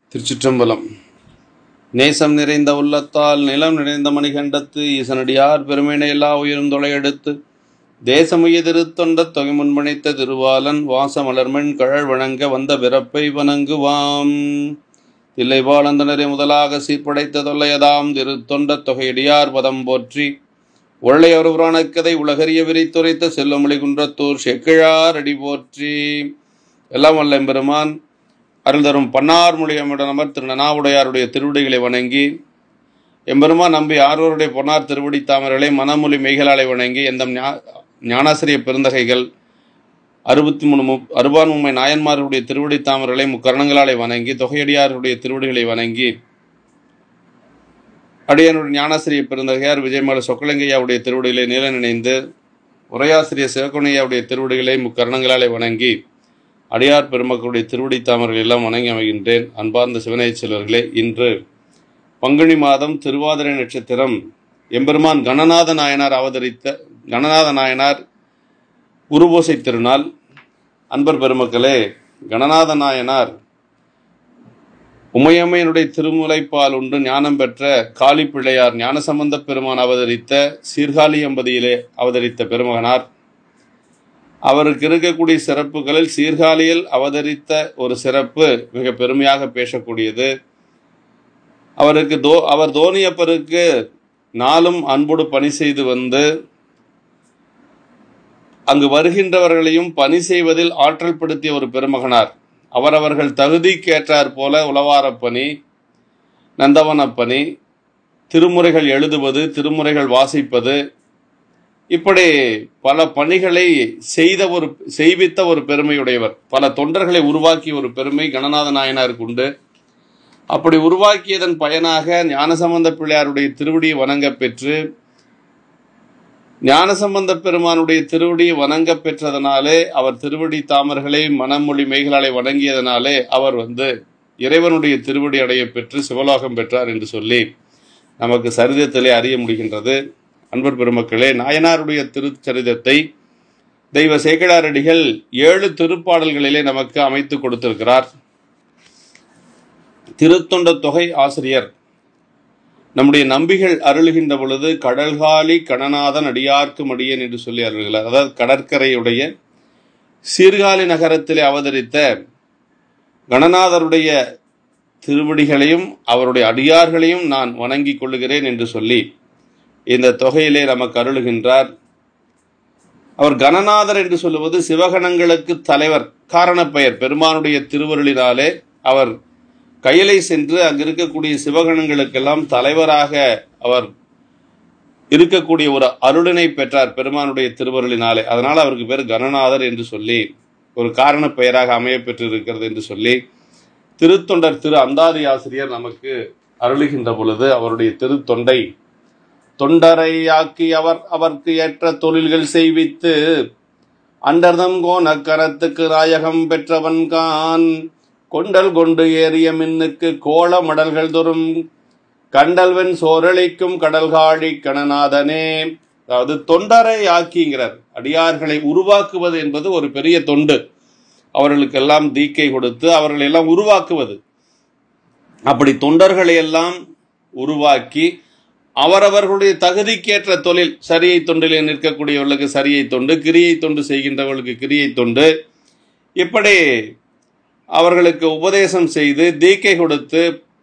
திருச்சிற்றம்பலம் நேசம் நிறைந்த உள்ளத்தால் நிலம் நிறைந்த மணிகண்டத்து ஈசனடியார் பெருமையினை எல்லா உயிரும் தொலையெடுத்து தேசமுய திருத்தொண்ட தொகை முன்மணித்த திருவாலன் வாசமலர்மண் கழல் வழங்க வந்த பிறப்பை வணங்குவாம் தில்லைபாலந்தனரை முதலாக சீர்படைத்த தொல்லையதாம் திருத்தொண்ட தொகையடியார் பதம் போற்றி ஒள்ளையொரு புராணக்கதை உலகறிய விரித்துரைத்த செல்வமொழி குன்றத்தூர் செக்கிழார் அடி போற்றி எல்லாம் வல்ல எம்பெருமான் அருள் தரும் பன்னார் மொழியமிடனமர் திரு நனாவுடையாருடைய திருவடிகளை வணங்கி எம்பெருமான் நம்பி ஆர்வருடைய பொன்னார் திருவடி தாமர்களை மனமொழி மெய்களாலை வணங்கி எந்த ஞானாசிரிய பெருந்தகைகள் அறுபத்தி மூணு மு அறுபான்மும்மை நாயன்மார்களுடைய திருவடி தாமர்களை முக்கரணங்களாலே வணங்கி தொகையடியாருடைய திருவடிகளை வணங்கி அடியனுடைய ஞானாசிரிய பெருந்தகையார் விஜயமல சொக்கலிங்கையாவுடைய திருவடிகளை நீல நினைந்து உரையாசிரியர் சிவகுணையாவுடைய திருவடிகளை முக்கரணங்களாலே வணங்கி அடியார் பெருமக்களுடைய திருவடி தாமர்கள் எல்லாம் வணங்கி அமைகின்றேன் அன்பார்ந்த சிவனைய செல்வர்களே இன்று பங்குனி மாதம் திருவாதிரை நட்சத்திரம் எம்பெருமான் கணநாத நாயனார் அவதரித்த கணநாத நாயனார் குருபோசை திருநாள் அன்பர் பெருமக்களே கணநாத நாயனார் உமையம்மையினுடைய திருமுலைப்பால் உண்டு ஞானம் பெற்ற காளி பிள்ளையார் ஞானசம்பந்த பெருமான் அவதரித்த சீர்காழி எம்பதியிலே அவதரித்த பெருமகனார் அவருக்கு இருக்கக்கூடிய சிறப்புகளில் சீர்காழியில் அவதரித்த ஒரு சிறப்பு மிக பெருமையாக பேசக்கூடியது அவருக்கு தோ அவர் தோனியப்பருக்கு நாளும் அன்போடு பணி செய்து வந்து அங்கு வருகின்றவர்களையும் பணி செய்வதில் ஆற்றல் படுத்திய ஒரு பெருமகனார் அவரவர்கள் தகுதிக்கேற்றார் போல உளவாரப் பணி நந்தவனப் பணி திருமுறைகள் எழுதுவது திருமுறைகள் வாசிப்பது இப்படி பல பணிகளை செய்த ஒரு செய்வித்த ஒரு பெருமையுடையவர் பல தொண்டர்களை உருவாக்கிய ஒரு பெருமை கணநாத நாயனாருக்கு உண்டு அப்படி உருவாக்கியதன் பயனாக ஞானசம்பந்த பிள்ளையாருடைய திருவடியை வணங்க பெற்று ஞானசம்பந்த பெருமானுடைய திருவடியை வணங்க பெற்றதனாலே அவர் திருவடி தாமர்களை மனமொழி மெய்களாலை வணங்கியதனாலே அவர் வந்து இறைவனுடைய திருவடி அடைய பெற்று சிவலோகம் பெற்றார் என்று சொல்லி நமக்கு சரிதத்திலே அறிய முடிகின்றது அன்பர் பெருமக்களே நாயனாருடைய திருச்சரிதத்தை தெய்வ சேக்கடாரடிகள் ஏழு திருப்பாடல்களிலே நமக்கு அமைத்து கொடுத்திருக்கிறார் திருத்தொண்ட தொகை ஆசிரியர் நம்முடைய நம்பிகள் அருளுகின்ற பொழுது கடல்காலி கணநாதன் அடியார்க்கு மடியன் என்று சொல்லி அருள்கிறார் அதாவது கடற்கரையுடைய சீர்காழி நகரத்திலே அவதரித்த கணநாதருடைய திருவடிகளையும் அவருடைய அடியார்களையும் நான் வணங்கி கொள்ளுகிறேன் என்று சொல்லி இந்த தொகையிலே நமக்கு அருளுகின்றார் அவர் கணநாதர் என்று சொல்லுவது சிவகணங்களுக்கு தலைவர் காரணப்பெயர் பெருமானுடைய திருவருளினாலே அவர் கையிலை சென்று அங்கு இருக்கக்கூடிய சிவகணங்களுக்கெல்லாம் தலைவராக அவர் இருக்கக்கூடிய ஒரு அருளினை பெற்றார் பெருமானுடைய திருவருளினாலே அதனால் அவருக்கு பேர் கணநாதர் என்று சொல்லி ஒரு காரண பெயராக அமைய பெற்றிருக்கிறது என்று சொல்லி திருத்தொண்டர் திரு அந்தாதி ஆசிரியர் நமக்கு அருளுகின்ற பொழுது அவருடைய திருத்தொண்டை தொண்டரை ஆக்கி அவர் அவருக்கு ஏற்ற தொழில்கள் செய்வித்து அண்டர்தம் கோண கரத்துக்கு நாயகம் பெற்றவன் கான் கொண்டல் கொண்டு ஏறிய மின்னுக்கு கோள மடல்கள் தோறும் கண்டல்வன் சோரளிக்கும் கடல்காழி கணநாதனே அதாவது தொண்டரை ஆக்கிங்கிறார் அடியார்களை உருவாக்குவது என்பது ஒரு பெரிய தொண்டு அவர்களுக்கெல்லாம் தீக்கை கொடுத்து அவர்களை எல்லாம் உருவாக்குவது அப்படி தொண்டர்களை எல்லாம் உருவாக்கி அவரவர்களுடைய தகுதிக்கேற்ற தொழில் சரியை தொண்டில் நிற்கக்கூடியவர்களுக்கு சரியை தொண்டு கிரியை தொண்டு செய்கின்றவர்களுக்கு கிரியை தொண்டு இப்படி அவர்களுக்கு உபதேசம் செய்து தீக்கை கொடுத்து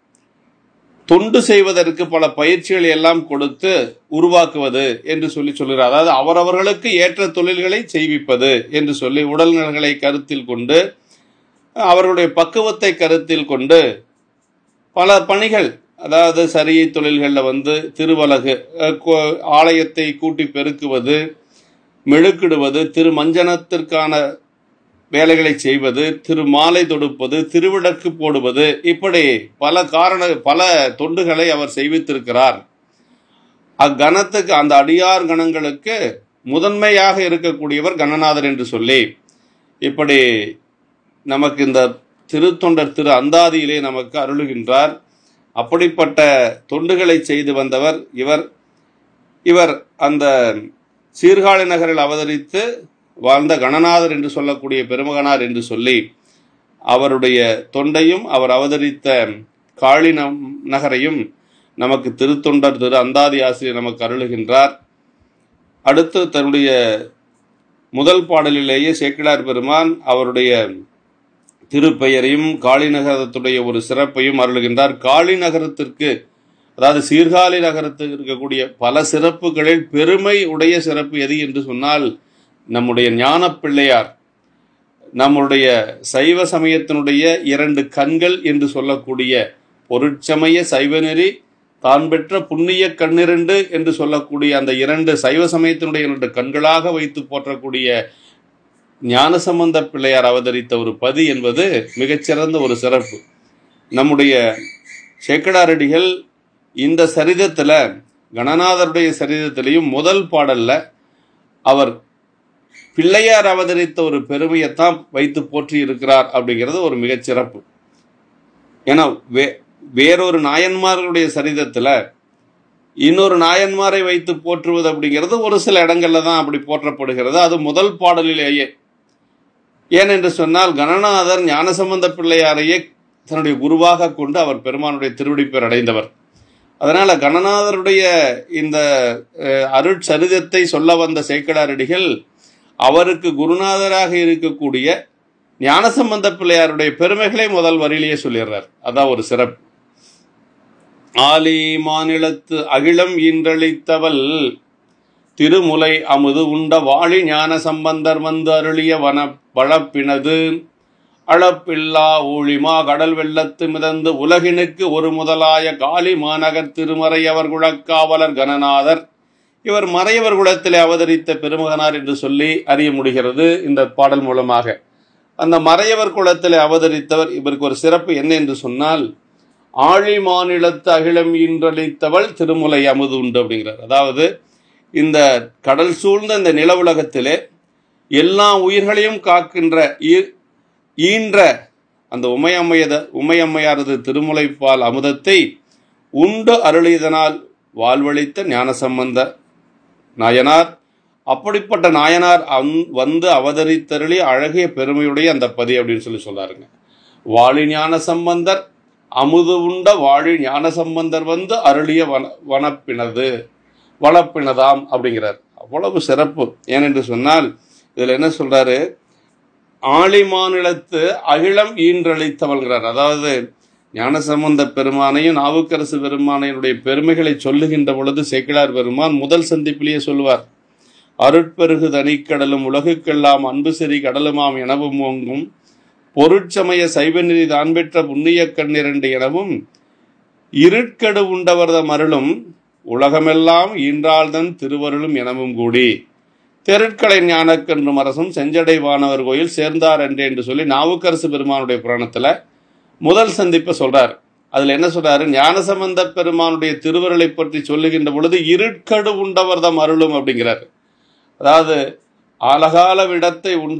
தொண்டு செய்வதற்கு பல பயிற்சிகளை எல்லாம் கொடுத்து உருவாக்குவது என்று சொல்லி சொல்கிறார் அதாவது அவரவர்களுக்கு ஏற்ற தொழில்களை செய்விப்பது என்று சொல்லி உடல்நலங்களை கருத்தில் கொண்டு அவர்களுடைய பக்குவத்தை கருத்தில் கொண்டு பல பணிகள் அதாவது சரியை தொழில்களில் வந்து திருவலகு ஆலயத்தை கூட்டி பெருக்குவது மெழுக்கிடுவது திருமஞ்சனத்திற்கான வேலைகளை செய்வது திரு மாலை தொடுப்பது திருவிளக்கு போடுவது இப்படி பல காரண பல தொண்டுகளை அவர் செய்வித்திருக்கிறார் அக்கணத்துக்கு அந்த அடியார் கணங்களுக்கு முதன்மையாக இருக்கக்கூடியவர் கணநாதர் என்று சொல்லி இப்படி நமக்கு இந்த திருத்தொண்டர் திரு அந்தாதியிலே நமக்கு அருளுகின்றார் அப்படிப்பட்ட தொண்டுகளை செய்து வந்தவர் இவர் இவர் அந்த சீர்காழி நகரில் அவதரித்து வாழ்ந்த கணநாதர் என்று சொல்லக்கூடிய பெருமகனார் என்று சொல்லி அவருடைய தொண்டையும் அவர் அவதரித்த காளி நம் நகரையும் நமக்கு திருத்தொண்டர் திரு அந்தாதி ஆசிரியர் நமக்கு அருளுகின்றார் அடுத்து தன்னுடைய முதல் பாடலிலேயே சேக்கிழார் பெருமான் அவருடைய திருப்பெயரையும் காளி நகரத்துடைய ஒரு சிறப்பையும் அருளுகின்றார் காளி நகரத்திற்கு அதாவது சீர்காழி நகரத்துக்கு இருக்கக்கூடிய பல சிறப்புகளில் பெருமை உடைய சிறப்பு எது என்று சொன்னால் நம்முடைய ஞான பிள்ளையார் நம்முடைய சைவ சமயத்தினுடைய இரண்டு கண்கள் என்று சொல்லக்கூடிய பொருட்சமய சைவநெறி தான் பெற்ற புண்ணிய கண்ணிரண்டு என்று சொல்லக்கூடிய அந்த இரண்டு சைவ சமயத்தினுடைய இரண்டு கண்களாக வைத்து போற்றக்கூடிய ஞானசம்பந்த பிள்ளையார் அவதரித்த ஒரு பதி என்பது மிகச்சிறந்த ஒரு சிறப்பு நம்முடைய சேக்கடாரடிகள் இந்த சரிதத்தில் கணநாதருடைய சரிதத்திலையும் முதல் பாடல்ல அவர் பிள்ளையார் அவதரித்த ஒரு பெருமையைத்தான் வைத்து போற்றி இருக்கிறார் அப்படிங்கிறது ஒரு மிகச்சிறப்பு ஏன்னா வே வேறொரு நாயன்மார்களுடைய சரிதத்தில் இன்னொரு நாயன்மாரை வைத்து போற்றுவது அப்படிங்கிறது ஒரு சில இடங்கள்ல தான் அப்படி போற்றப்படுகிறது அது முதல் பாடலிலேயே ஏனென்று சொன்னால் கணநாதர் ஞானசம்பந்த பிள்ளையாரையே தன்னுடைய குருவாக கொண்டு அவர் பெருமானுடைய திருவடிப்பேர் அடைந்தவர் அதனால கணநாதருடைய இந்த அருட்சரிதத்தை சொல்ல வந்த சேக்கடாரடிகள் அவருக்கு குருநாதராக இருக்கக்கூடிய ஞானசம்பந்த பிள்ளையாருடைய பெருமைகளை முதல் வரியிலேயே சொல்லிடுறார் அதான் ஒரு சிறப்பு ஆலி மாநிலத்து அகிலம் ஈன்றளித்தவள் திருமுலை அமுது உண்ட வாழி ஞான சம்பந்தர் வந்து அருளிய வன வளப்பினது அளப்பில்லா ஊழிமா கடல் வெள்ளத்து மிதந்து உலகினுக்கு ஒரு முதலாய காளி மாநகர் திருமறையவர் குழக்காவலர் கணநாதர் இவர் மறையவர் குலத்திலே அவதரித்த பெருமகனார் என்று சொல்லி அறிய முடிகிறது இந்த பாடல் மூலமாக அந்த மறையவர் குலத்திலே அவதரித்தவர் இவருக்கு ஒரு சிறப்பு என்ன என்று சொன்னால் ஆழி மாநிலத்து அகிலம் ஈன்றளித்தவள் திருமுலை அமுது உண்டு அப்படிங்கிறார் அதாவது இந்த கடல் சூழ்ந்த இந்த நில உலகத்திலே எல்லா உயிர்களையும் காக்கின்ற ஈன்ற அந்த உமையம்மையத உமையம்மையாரது திருமுலைப்பால் அமுதத்தை உண்டு அருளியதனால் வாழ்வழித்த ஞானசம்பந்த நாயனார் அப்படிப்பட்ட நாயனார் அந் வந்து அவதரித்தருளி அழகிய பெருமையுடைய அந்த பதி அப்படின்னு சொல்லி சொல்லாருங்க வாழி ஞான சம்பந்தர் அமுது உண்ட வாழி ஞான சம்பந்தர் வந்து அருளிய வன வனப்பினது வளப்பினதாம் அப்படிங்கிறார் அவ்வளவு சிறப்பு ஏனென்று சொன்னால் இதில் என்ன சொல்றாரு ஆழி மாநிலத்து அகிலம் ஈன்றளித்தவள்கிறார் அதாவது ஞானசம்பந்த பெருமானையும் நாவுக்கரசு பெருமானையினுடைய பெருமைகளை சொல்லுகின்ற பொழுது சேக்கிழார் பெருமான் முதல் சந்திப்பிலேயே சொல்லுவார் அருட்பெருகு தனிக்கடலும் உலகுக்கெல்லாம் அன்பு செறி கடலுமாம் எனவும் ஓங்கும் பொருட்சமய சைவநெறி தான் பெற்ற புண்ணிய கண்ணிரண்டு எனவும் இருட்கடு உண்டவர்தம் அருளும் உலகமெல்லாம் ஈன்றாள்தன் திருவருளும் எனவும் கூடி தெருட்கலை ஞானக்கன்றும் அரசும் செஞ்சடை வானவர் கோயில் சேர்ந்தார் என்றே என்று சொல்லி நாவுக்கரசு பெருமானுடைய புராணத்துல முதல் சந்திப்பை சொல்றார் அதுல என்ன சொல்றாரு ஞானசம்பந்த பெருமானுடைய திருவருளை பற்றி சொல்லுகின்ற பொழுது இருட்கடு உண்டவர்தம் அருளும் அப்படிங்கிறார் அதாவது ஆலகால விடத்தை உண்ட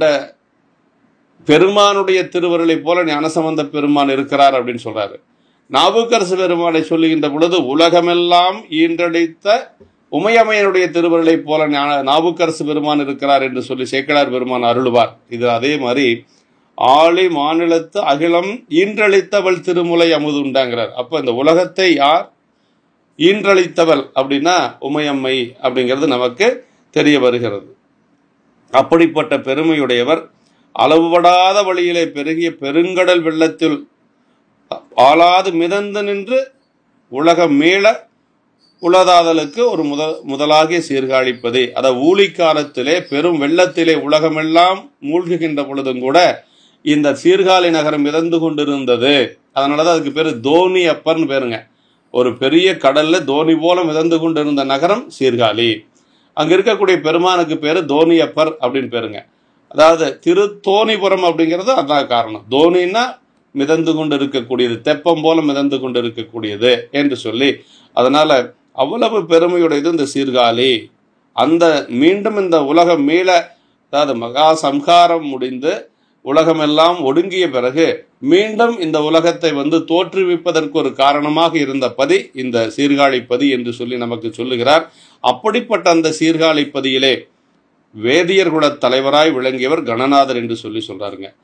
பெருமானுடைய திருவருளை போல ஞானசம்பந்த பெருமான் இருக்கிறார் அப்படின்னு சொல்றாரு நாவுக்கரசு பெருமானை சொல்லுகின்ற பொழுது உலகமெல்லாம் ஈன்றடித்த உமையமையனுடைய திருவருளை போல ஞான நாவுக்கரசு பெருமான் இருக்கிறார் என்று சொல்லி சேக்கடார் பெருமான் அருளுவார் இது அதே மாதிரி ஆளி மாநிலத்து அகிலம் ஈன்றளித்தவள் திருமுலை அமுது உண்டாங்கிறார் அப்ப இந்த உலகத்தை யார் ஈன்றளித்தவள் அப்படின்னா உமையம்மை அப்படிங்கிறது நமக்கு தெரிய வருகிறது அப்படிப்பட்ட பெருமையுடையவர் அளவுபடாத வழியிலே பெருகிய பெருங்கடல் வெள்ளத்தில் ஆளாது மிதந்து நின்று உலக மீள உலதாதலுக்கு ஒரு முத முதலாகிய சீர்காழிப்பதே அத ஊழிக்காலத்திலே பெரும் வெள்ளத்திலே உலகமெல்லாம் மூழ்குகின்ற பொழுதும் கூட இந்த சீர்காழி நகரம் மிதந்து கொண்டிருந்தது அதனாலதான் அதுக்கு பேரு தோனி அப்பர்னு பேருங்க ஒரு பெரிய கடல்ல தோனி போல மிதந்து கொண்டிருந்த நகரம் சீர்காழி அங்க இருக்கக்கூடிய பெருமானுக்கு பேரு தோனியப்பர் அப்படின்னு பேருங்க அதாவது திருத்தோணிபுரம் அப்படிங்கிறது அதான் காரணம் தோனின்னா மிதந்து கொண்டு இருக்கக்கூடியது தெப்பம் போல மிதந்து கொண்டு இருக்கக்கூடியது என்று சொல்லி அதனால அவ்வளவு பெருமையுடையது இந்த சீர்காழி அந்த மீண்டும் இந்த உலகம் மீள அதாவது மகா சம்ஹாரம் முடிந்து உலகமெல்லாம் ஒடுங்கிய பிறகு மீண்டும் இந்த உலகத்தை வந்து தோற்றுவிப்பதற்கு ஒரு காரணமாக இருந்த பதி இந்த சீர்காழி பதி என்று சொல்லி நமக்கு சொல்லுகிறார் அப்படிப்பட்ட அந்த சீர்காழி பதியிலே வேதியர் குல தலைவராய் விளங்கியவர் கணநாதர் என்று சொல்லி சொல்றாருங்க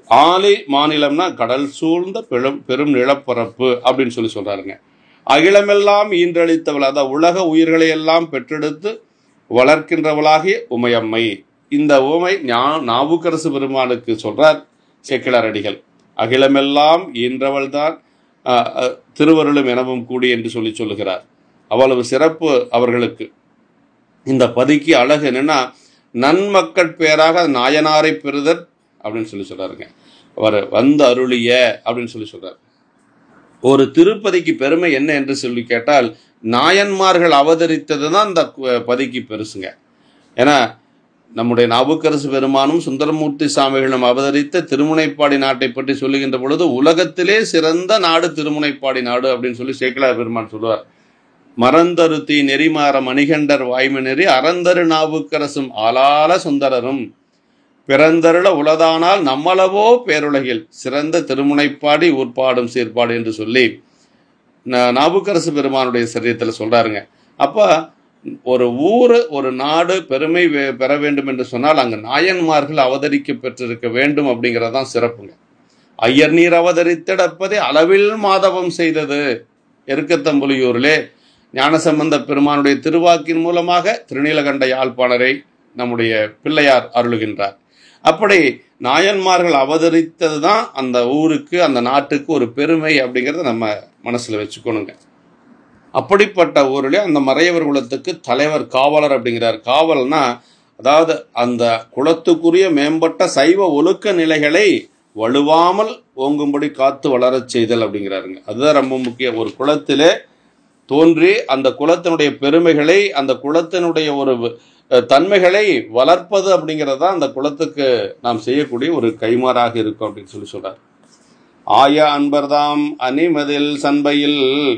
ஆலி மாநிலம்னா கடல் சூழ்ந்த பெரும் பெரும் நிலப்பரப்பு அப்படின்னு சொல்லி சொல்றாருங்க அகிலமெல்லாம் ஈன்றளித்தவள் அதாவது உலக உயிர்களை எல்லாம் பெற்றெடுத்து வளர்க்கின்றவளாகிய உமையம்மை இந்த உமை ஞா- நாவுக்கரசு பெருமானுக்கு சொல்றார் சேக்கிழார் அடிகள் அகிலமெல்லாம் ஈன்றவள் தான் திருவருளும் எனவும் கூடி என்று சொல்லி சொல்லுகிறார் அவ்வளவு சிறப்பு அவர்களுக்கு இந்த பதிக்கு அழகு என்னன்னா நன்மக்கள் பேராக நாயனாரை பெறுதல் அப்படின்னு சொல்லி சொல்றாருங்க அவர் வந்து அருளிய அப்படின்னு சொல்லி சொல்றாரு ஒரு திருப்பதிக்கு பெருமை என்ன என்று சொல்லி கேட்டால் நாயன்மார்கள் அவதரித்தது தான் இந்த கு- பதிக்கு பெருசுங்க ஏன்னா நம்முடைய நாவுக்கரசு பெருமானும் சுந்தரமூர்த்தி சாமிகளும் அவதரித்த திருமுனைப்பாடி நாட்டை பற்றி சொல்லுகின்ற பொழுது உலகத்திலே சிறந்த நாடு திருமுனைப்பாடி நாடு அப்படின்னு சொல்லி சேக்கிழார் பெருமான் சொல்லுவார் மறந்தருத்தி நெறிமாற மணிகண்டர் வாய்மை நெறி அறந்தரு நாவுக்கரசும் ஆளால சுந்தரரும் பிறந்தருள உலதானால் நம்மளவோ பேருலகில் சிறந்த திருமுனைப்பாடி ஊர்ப்பாடும் சீர்பாடு என்று சொல்லி நா- நாவுக்கரசு பெருமானுடைய சரீரத்தில் சொல்றாருங்க அப்ப ஒரு ஊர் ஒரு நாடு பெருமை வே- பெற வேண்டும் என்று சொன்னால் அங்கு நாயன்மார்கள் அவதரிக்க பெற்றிருக்க வேண்டும் அப்படிங்கிறதான் சிறப்புங்க ஐயர் நீர் அவதரித்திடப்பதே அளவில் மாதவம் செய்தது எருக்கத்தம்புலியூரிலே ஞானசம்பந்த பெருமானுடைய திருவாக்கின் மூலமாக திருநீலகண்ட யாழ்ப்பாணரை நம்முடைய பிள்ளையார் அருளுகின்றார் அப்படி நாயன்மார்கள் அவதரித்தது தான் அந்த ஊருக்கு அந்த நாட்டுக்கு ஒரு பெருமை அப்படிங்கிறத நம்ம மனசுல வச்சுக்கணுங்க அப்படிப்பட்ட ஊரிலே அந்த மறையவர் குலத்துக்கு தலைவர் காவலர் அப்படிங்கிறார் காவல்னா அதாவது அந்த குலத்துக்குரிய மேம்பட்ட சைவ ஒழுக்க நிலைகளை வலுவாமல் ஓங்கும்படி காத்து வளரச் செய்தல் அப்படிங்கிறாருங்க அதுதான் ரொம்ப முக்கியம் ஒரு குலத்திலே தோன்றி அந்த குலத்தினுடைய பெருமைகளை அந்த குலத்தினுடைய ஒரு அஹ், தன்மைகளை வளர்ப்பது அப்படிங்கிறது தான் அந்த குலத்துக்கு நாம் செய்யக்கூடிய ஒரு கைமாறாக இருக்கும் அப்படின்னு சொல்லி சொல்றார் ஆய அன்பர்தாம் அணிமதில் சண்பையில்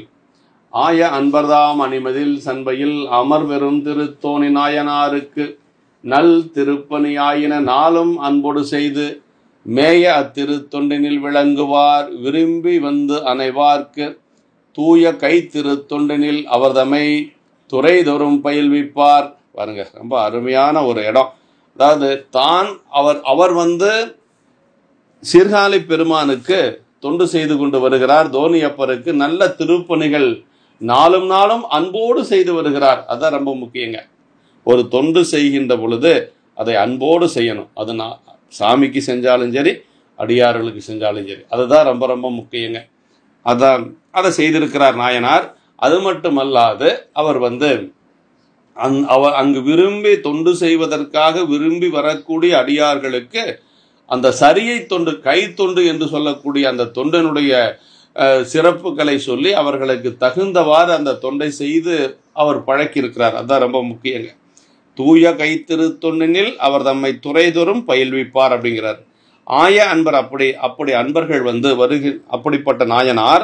ஆய அன்பர்தாம் அணிமதில் சண்பையில் அமர் பெரும் திருத்தோணி நாயனாருக்கு நல் திருப்பணியாயின நாளும் அன்போடு செய்து மேய அத்திருத்தொண்டினில் விளங்குவார் விரும்பி வந்து அனைவார்க்கு தூய கை திருத்தொண்டினில் அவர்தமை துறைதொறும் பயில்விப்பார் பாருங்க ரொம்ப அருமையான ஒரு இடம் அதாவது தான் அவர் அவர் வந்து சீர்காழி பெருமானுக்கு தொண்டு செய்து கொண்டு வருகிறார் தோனியப்பருக்கு நல்ல திருப்பணிகள் நாளும் நாளும் அன்போடு செய்து வருகிறார் அதான் ரொம்ப முக்கியங்க ஒரு தொண்டு செய்கின்ற பொழுது அதை அன்போடு செய்யணும் அது நான் சாமிக்கு செஞ்சாலும் சரி அடியார்களுக்கு செஞ்சாலும் சரி அதுதான் ரொம்ப ரொம்ப முக்கியங்க அதான் அதை செய்திருக்கிறார் நாயனார் அது மட்டுமல்லாது அவர் வந்து அந் அவர் அங்கு விரும்பி தொண்டு செய்வதற்காக விரும்பி வரக்கூடிய அடியார்களுக்கு அந்த சரியை தொண்டு கை தொண்டு என்று சொல்லக்கூடிய அந்த தொண்டனுடைய அஹ், சிறப்புகளை சொல்லி அவர்களுக்கு தகுந்தவாறு அந்த தொண்டை செய்து அவர் பழக்கியிருக்கிறார் அதான் ரொம்ப முக்கியங்க தூய கைத்திருத்தொண்டினில் அவர் தம்மை துறைதொறும் பயில்விப்பார் அப்படிங்கிறார் ஆய அன்பர் அப்படி அப்படி அன்பர்கள் வந்து வருகி அப்படிப்பட்ட நாயனார்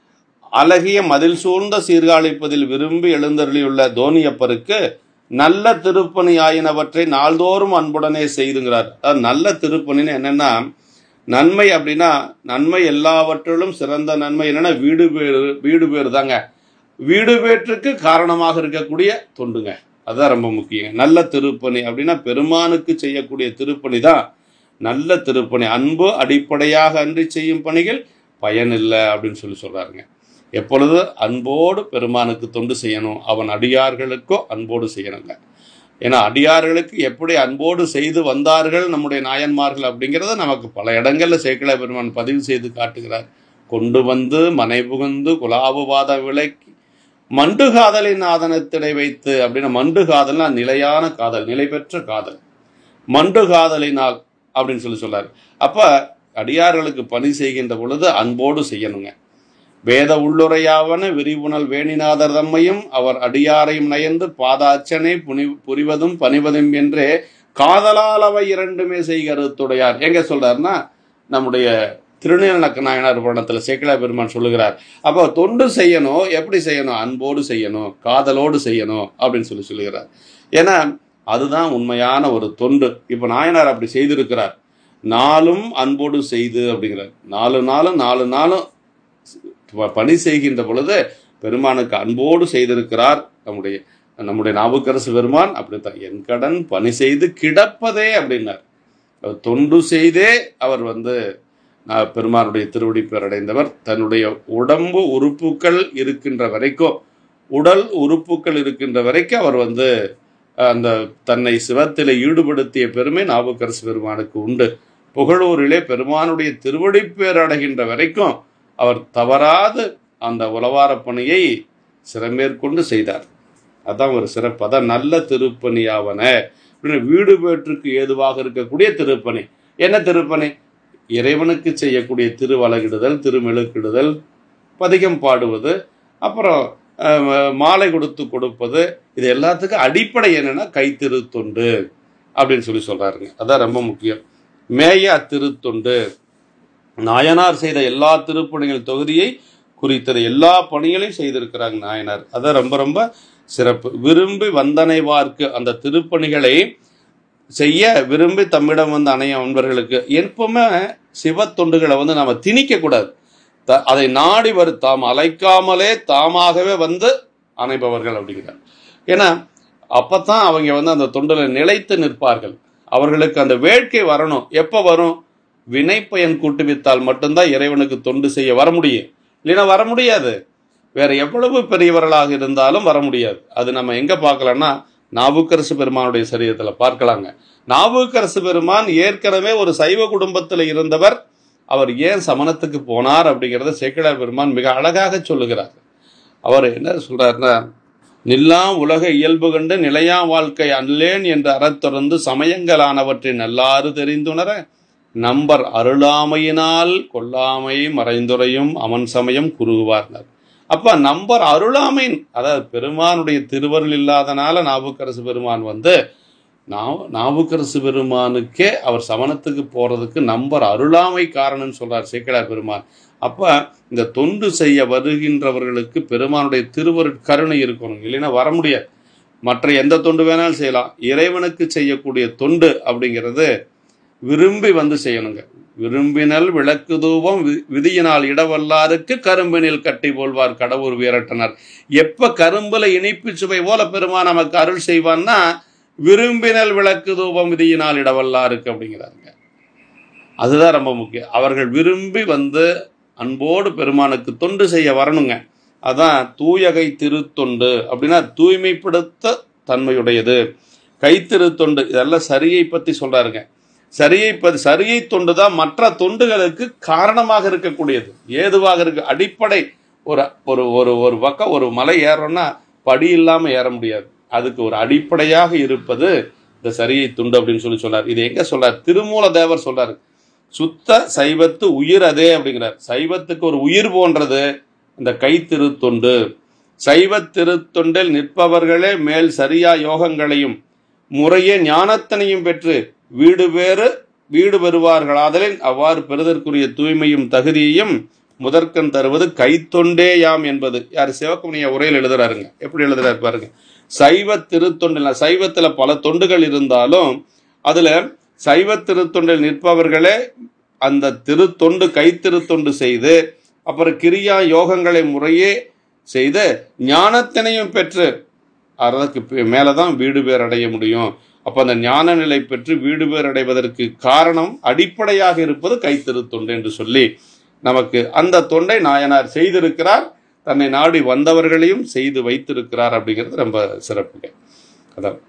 அழகிய மதில் சூழ்ந்த சீர்காழிப்பதில் விரும்பி எழுந்தருளியுள்ள தோனியப்பருக்கு நல்ல திருப்பணி ஆயினவற்றை நாள்தோறும் அன்புடனே செய்துங்கிறார் அதாவது நல்ல திருப்பணின்னு என்னன்னா நன்மை அப்படின்னா நன்மை எல்லாவற்றிலும் சிறந்த நன்மை என்னன்னா வீடு பேரு வீடு பேர் தாங்க வீடு பேற்றுக்கு காரணமாக இருக்கக்கூடிய தொண்டுங்க அதுதான் ரொம்ப முக்கியம் நல்ல திருப்பணி அப்படின்னா பெருமானுக்கு செய்யக்கூடிய திருப்பணி தான் நல்ல திருப்பணி அன்பு அடிப்படையாக அன்றி செய்யும் பணிகள் பயனில்லை அப்படின்னு சொல்லி சொல்றாருங்க எப்பொழுது அன்போடு பெருமானுக்கு தொண்டு செய்யணும் அவன் அடியார்களுக்கோ அன்போடு செய்யணுங்க ஏன்னா அடியார்களுக்கு எப்படி அன்போடு செய்து வந்தார்கள் நம்முடைய நாயன்மார்கள் அப்படிங்கிறத நமக்கு பல இடங்கள்ல சேக்கிழ பெருமான் பதிவு செய்து காட்டுகிறார் கொண்டு வந்து மனை புகுந்து குலாபுவாத விலைக்கு மண்டு காதலின் ஆதனத்திடை வைத்து அப்படின்னா மண்டு காதல்னா நிலையான காதல் நிலை பெற்ற காதல் மண்டு காதலினால் அப்படின்னு சொல்லி சொல்றாரு அப்ப அடியார்களுக்கு பணி செய்கின்ற பொழுது அன்போடு செய்யணுங்க வேத உள்ளுரையாவன விரிவுணல் வேணிநாதர் தம்மையும் அவர் அடியாரையும் நயந்து பாதாச்சனை புனி புரிவதும் பணிவதும் என்றே காதலால் அவை இரண்டுமே செய்கருத்துடையார் எங்க சொல்றாருன்னா நம்முடைய திருநீலநக்க நாயனார் புராணத்தில் சேக்கிழா பெருமான் சொல்லுகிறார் அப்போ தொண்டு செய்யணும் எப்படி செய்யணும் அன்போடு செய்யணும் காதலோடு செய்யணும் அப்படின்னு சொல்லி சொல்லுகிறார் ஏன்னா அதுதான் உண்மையான ஒரு தொண்டு இப்போ நாயனார் அப்படி செய்திருக்கிறார் நாளும் அன்போடு செய்து அப்படிங்கிறார் நாலு நாளும் நாலு நாளும் ப- பணி செய்கின்ற பொழுது பெருமானுக்கு அன்போடு செய்திருக்கிறார் நம்முடைய நம்முடைய நாவுக்கரசு பெருமான் அப்படித்தான் என் கடன் பணி செய்து கிடப்பதே அப்படின்னார் அவர் தொண்டு செய்தே அவர் வந்து அஹ், பெருமானுடைய திருவடி பேரடைந்தவர் தன்னுடைய உடம்பு உறுப்புகள் இருக்கின்ற வரைக்கும் உடல் உறுப்புகள் இருக்கின்ற வரைக்கும் அவர் வந்து அஹ், அந்த தன்னை சிவத்திலே ஈடுபடுத்திய பெருமை நாவுக்கரசு பெருமானுக்கு உண்டு புகழூரிலே பெருமானுடைய திருவடி பேரடைகின்ற வரைக்கும் அவர் தவறாது அந்த உளவார பணியை சிறமேற்கொண்டு செய்தார் அதான் ஒரு சிறப்பு அதான் நல்ல திருப்பணியாவன அப்படின்னு வீடு பேற்றுக்கு ஏதுவாக இருக்கக்கூடிய திருப்பணி என்ன திருப்பணி இறைவனுக்கு செய்யக்கூடிய திருவலகிடுதல் திருமெழுக்கிடுதல் பதிகம் பாடுவது அப்புறம் அஹ், மாலை கொடுத்து கொடுப்பது இது எல்லாத்துக்கும் அடிப்படை என்னன்னா கைத்திருத்தொண்டு அப்படின்னு சொல்லி சொல்றாருங்க அதான் ரொம்ப முக்கியம் மேய அத்திருத்தொண்டு நாயனார் செய்த எல்லா திருப்பணிகள் தொகுதியை குறித்தது எல்லா பணிகளையும் செய்திருக்கிறாங்க நாயனார் அதான் ரொம்ப ரொம்ப சிறப்பு விரும்பி வந்தனைவார்க்கு அந்த திருப்பணிகளை செய்ய விரும்பி தம்மிடம் வந்து அணைய அன்பர்களுக்கு எப்பவுமே சிவ தொண்டுகளை வந்து நம்ம திணிக்க கூடாது த- அதை நாடி வரு தாம் அழைக்காமலே தாமாகவே வந்து அணைபவர்கள் அப்படிங்கிறார் ஏன்னா அப்பதான் அவங்க வந்து அந்த தொண்டுல நிலைத்து நிற்பார்கள் அவர்களுக்கு அந்த வேட்கை வரணும் எப்ப வரும் வினைப்பயன் கூட்டுவித்தால் மட்டும்தான் இறைவனுக்கு தொண்டு செய்ய வர முடியும் இல்லைன்னா வர முடியாது வேற எவ்வளவு பெரியவர்களாக இருந்தாலும் வர முடியாது அது நம்ம எங்க பார்க்கலாம்னா நாவுக்கரசு பெருமானுடைய சரீரத்துல பார்க்கலாங்க நாவுக்கரசு பெருமான் ஏற்கனவே ஒரு சைவ குடும்பத்தில் இருந்தவர் அவர் ஏன் சமணத்துக்கு போனார் அப்படிங்கிறத சேக்கிழார் பெருமான் மிக அழகாக சொல்லுகிறார் அவர் என்ன சொல்றாருன்னா நில்லா உலக இயல்பு கண்டு நிலையா வாழ்க்கை அல்லேன் என்று அறத்துறந்து சமயங்களானவற்றின் நல்லாறு தெரிந்துணர நம்பர் அருளாமையினால் கொல்லாமை மறைந்துரையும் அவன் சமயம் குறுகுவார்னர் அப்ப நம்பர் அருளாமை அதாவது பெருமானுடைய திருவருள் இல்லாதனால நாவுக்கரசு பெருமான் வந்து நாவு நாவுக்கரசு பெருமானுக்கே அவர் சமணத்துக்கு போறதுக்கு நம்பர் அருளாமை காரணம்னு சொல்றார் சேக்கிழார் பெருமான் அப்ப இந்த தொண்டு செய்ய வருகின்றவர்களுக்கு பெருமானுடைய திருவருட் கருணை இருக்கணும் இல்லைன்னா வர முடியாது மற்ற எந்த தொண்டு வேணாலும் செய்யலாம் இறைவனுக்கு செய்யக்கூடிய தொண்டு அப்படிங்கிறது விரும்பி வந்து செய்யணுங்க விரும்பினல் விளக்கு தூபம் வி- விதியினால் இடவல்லாருக்கு கரும்பினில் கட்டி போல்வார் கடவுர் வீரட்டனர் எப்ப கரும்புல இனிப்பு சுவை போல பெருமான் நமக்கு அருள் செய்வான்னா விரும்பினல் விளக்கு தூபம் விதியினால் இடவல்லாருக்கு அப்படிங்கிறாருங்க அதுதான் ரொம்ப முக்கியம் அவர்கள் விரும்பி வந்து அன்போடு பெருமானுக்கு தொண்டு செய்ய வரணுங்க அதான் தூயகை திருத்தொண்டு அப்படின்னா தூய்மைப்படுத்த தன்மையுடையது கைத்திருத்தொண்டு இதெல்லாம் சரியை பத்தி சொல்றாருங்க சரியை பத்தி சரியை தொண்டு தான் மற்ற தொண்டுகளுக்கு காரணமாக இருக்கக்கூடியது ஏதுவாக இருக்கு அடிப்படை ஒரு ஒரு ஒரு ஒரு பக்கம் ஒரு மலை ஏறோம்னா படி இல்லாம ஏற முடியாது அதுக்கு ஒரு அடிப்படையாக இருப்பது இந்த சரியை துண்டு அப்படின்னு சொல்லி சொன்னார் இது எங்க சொல்றார் திருமூல தேவர் சொல்றாரு சுத்த சைவத்து உயிர் அதே அப்படிங்கிறார் சைவத்துக்கு ஒரு உயிர் போன்றது இந்த கைத்திருத்தொண்டு சைவ திருத்தொண்டில் நிற்பவர்களே மேல் சரியா யோகங்களையும் முறையே ஞானத்தனையும் பெற்று வீடு வேறு வீடு பெறுவார்களாதலின் அவ்வாறு பெறுதற்குரிய தூய்மையும் தகுதியையும் முதற்கண் தருவது கைத்தொண்டே யாம் என்பது யார் சிவக்குமணிய உரையில் எழுதுறாருங்க எப்படி எழுதுறாரு பாருங்க சைவ திருத்தொண்டில் சைவத்துல பல தொண்டுகள் இருந்தாலும் அதுல சைவ திருத்தொண்டில் நிற்பவர்களே அந்த திருத்தொண்டு கைத்திருத்தொண்டு செய்து அப்புறம் கிரியா யோகங்களை முறையே செய்து ஞானத்தினையும் பெற்று அதற்கு பே- மேலதான் வீடு பேர் அடைய முடியும் அப்ப அந்த ஞான நிலை பெற்று வீடு பேர் அடைவதற்கு காரணம் அடிப்படையாக இருப்பது கைத்திருத்தொண்டு என்று சொல்லி நமக்கு அந்த தொண்டை நாயனார் செய்திருக்கிறார் தன்னை நாடி வந்தவர்களையும் செய்து வைத்திருக்கிறார் அப்படிங்கிறது ரொம்ப சிறப்புங்க அதான்